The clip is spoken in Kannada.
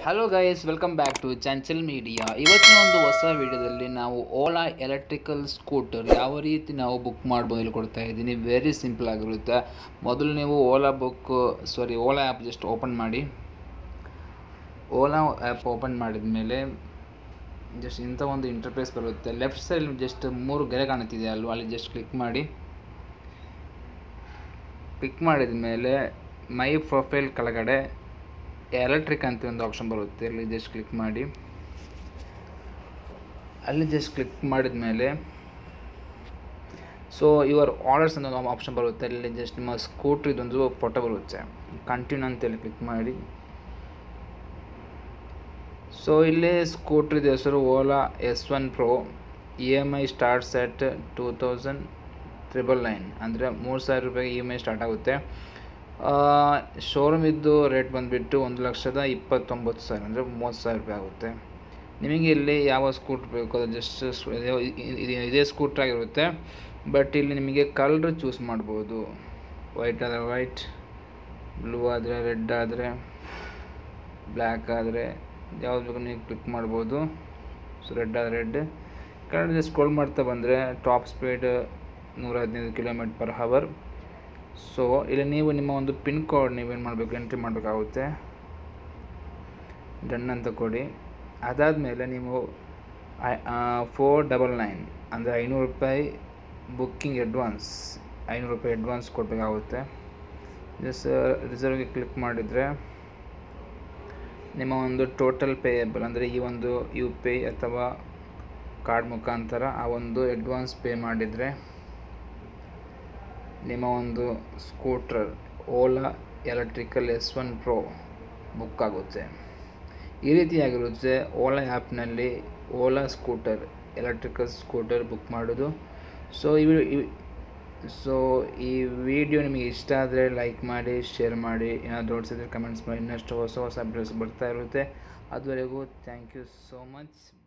hello guys welcome back to Chanchal media ಇವತ್ತಿನ ಒಂದು ಹೊಸ ವಿಡಿಯೋದಲ್ಲಿ ನಾವು ಓಲಾ ಎಲೆಕ್ಟ್ರಿಕಲ್ ಸ್ಕೂಟರ್ ಯಾವ ರೀತಿ ನಾವು ಬುಕ್ ಮಾಡ್ಬೋದು ಇಲ್ಲಿ ಕೊಡ್ತಾ ಇದ್ದೀನಿ ವೆರಿ ಸಿಂಪಲ್ ಆಗಿರುತ್ತೆ ಮೊದಲು ನೀವು Ola book sorry Ola app just open ಮಾಡಿ ಓಲಾ ಆ್ಯಪ್ ಓಪನ್ ಮಾಡಿದ ಮೇಲೆ ಜಸ್ಟ್ ಇಂಥ ಒಂದು ಇಂಟರ್ಫೇಸ್ ಬರುತ್ತೆ ಲೆಫ್ಟ್ ಸೈಡ್ ಜಸ್ಟ್ ಮೂರು ಗೆರೆ ಕಾಣುತ್ತಿದೆ ಅಲ್ವಾ ಅಲ್ಲಿ ಜಸ್ಟ್ ಕ್ಲಿಕ್ ಮಾಡಿ ಕ್ಲಿಕ್ ಮಾಡಿದ ಮೇಲೆ ಮೈ ಪ್ರೊಫೈಲ್ ಕೆಳಗಡೆ ಎಲೆಕ್ಟ್ರಿಕ್ ಅಂತ ಒಂದು ಆಪ್ಷನ್ ಬರುತ್ತೆ ಅಲ್ಲಿ ಜಸ್ಟ್ ಕ್ಲಿಕ್ ಮಾಡಿ ಅಲ್ಲಿ ಜಸ್ಟ್ ಕ್ಲಿಕ್ ಮಾಡಿದ ಮೇಲೆ ಸೊ ಯುವರ್ ಆರ್ಡರ್ಸ್ ಅಂತ ಒಂದು ಆಪ್ಷನ್ ಬರುತ್ತೆ ಅಲ್ಲಿ ಜಸ್ಟ್ ನಿಮ್ಮ ಸ್ಕೂಟ್ರ್ ಇದೊಂದು ಫೋಟೋ ಬರುತ್ತೆ ಕಂಟಿನ್ಯೂ ಅಂತೇಳಿ ಕ್ಲಿಕ್ ಮಾಡಿ ಸೊ ಇಲ್ಲಿ ಸ್ಕೂಟ್ರಿದ ಹೆಸರು Ola S one pro E M I starts at two thousand triple nine ಅಂದರೆ ಮೂರು ಸಾವಿರ ರೂಪಾಯಿ ಇ ಎಮ್ ಐ ಸ್ಟಾರ್ಟ್ ಆಗುತ್ತೆ ಶೋರೂಮ್ ಇದ್ದು ರೇಟ್ ಬಂದುಬಿಟ್ಟು ಒಂದು ಲಕ್ಷದ ಇಪ್ಪತ್ತೊಂಬತ್ತು ಸಾವಿರ ಅಂದರೆ ಮೂವತ್ತು ಸಾವಿರ ರೂಪಾಯಿ ಆಗುತ್ತೆ ನಿಮಗೆ ಇಲ್ಲಿ ಯಾವ ಸ್ಕೂಟ್ರ್ ಬೇಕು ಅದು ಜಸ್ಟ್ ಇದೇ ಸ್ಕೂಟ್ರ್ ಆಗಿರುತ್ತೆ ಬಟ್ ಇಲ್ಲಿ ನಿಮಗೆ ಕಲರ್ ಚೂಸ್ ಮಾಡ್ಬೋದು ವೈಟ್ ಆದರೆ ವೈಟ್ ಬ್ಲೂ ಆದರೆ ರೆಡ್ ಆದರೆ ಬ್ಲ್ಯಾಕ್ ಆದರೆ ಯಾವ್ದು ಬೇಕು ನೀವು ಕ್ಲಿಕ್ ಮಾಡ್ಬೋದು ಸೊ ರೆಡ್ ಆದರೆ ರೆಡ್ ಕಲರ್ ಸ್ಕ್ರೋಲ್ ಮಾಡ್ತಾ ಬಂದರೆ ಟಾಪ್ ಸ್ಪೀಡ್ ನೂರ ಹದಿನೈದು ಕಿಲೋಮೀಟರ್ ಪರ್ ಹವರ್ ಸೊ ಇಲ್ಲಿ ನೀವು ನಿಮ್ಮ ಒಂದು ಪಿನ್ ಕೋಡ್ ನೀವೇನು ಮಾಡಬೇಕು ಎಂಟ್ರಿ ಮಾಡಬೇಕಾಗುತ್ತೆ ಡನ್ ಅಂತ ಕೊಡಿ ಅದಾದಮೇಲೆ ನೀವು ಫೋರ್ ಡಬಲ್ ನೈನ್ ಅಂದರೆ ಐನೂರು ರೂಪಾಯಿ ಬುಕ್ಕಿಂಗ್ ಅಡ್ವಾನ್ಸ್ ಐನೂರು ರೂಪಾಯಿ ಅಡ್ವಾನ್ಸ್ ಕೊಡಬೇಕಾಗುತ್ತೆ ಜಸ್ಟ್ ರಿಸರ್ವ್ಗೆ ಕ್ಲಿಕ್ ಮಾಡಿದರೆ ನಿಮ್ಮ ಒಂದು ಟೋಟಲ್ ಪೇಯಬಲ್ ಅಂದರೆ ಈ ಒಂದು ಯು ಪಿ ಐ ಅಥವಾ ಕಾರ್ಡ್ ಮುಖಾಂತರ ಆ ಒಂದು ಅಡ್ವಾನ್ಸ್ ಪೇ ಮಾಡಿದರೆ ನಿಮ್ಮ ಒಂದು scooter Ola electrical S one pro book ಆಗುತ್ತೆ ಈ ರೀತಿಯಾಗಿರುತ್ತೆ ಓಲಾ ಆ್ಯಪ್ನಲ್ಲಿ Ola scooter electrical scooter book ಮಾಡೋದು ಸೊ ಈ ಸೊ ಈ ವಿಡಿಯೋ ನಿಮಗೆ ಇಷ್ಟ ಆದರೆ ಲೈಕ್ ಮಾಡಿ ಶೇರ್ ಮಾಡಿ ಏನಾದರೂ ದೊಡ್ಡಸಿದ್ರೆ ಕಮೆಂಟ್ಸ್ ಮಾಡಿ ಇನ್ನಷ್ಟು ಹೊಸ ಹೊಸ ಅಪ್ಡೇಟ್ಸ್ ಬರ್ತಾ ಇರುತ್ತೆ ಅದುವರೆಗೂ ಥ್ಯಾಂಕ್ ಯು ಸೋ ಮಚ್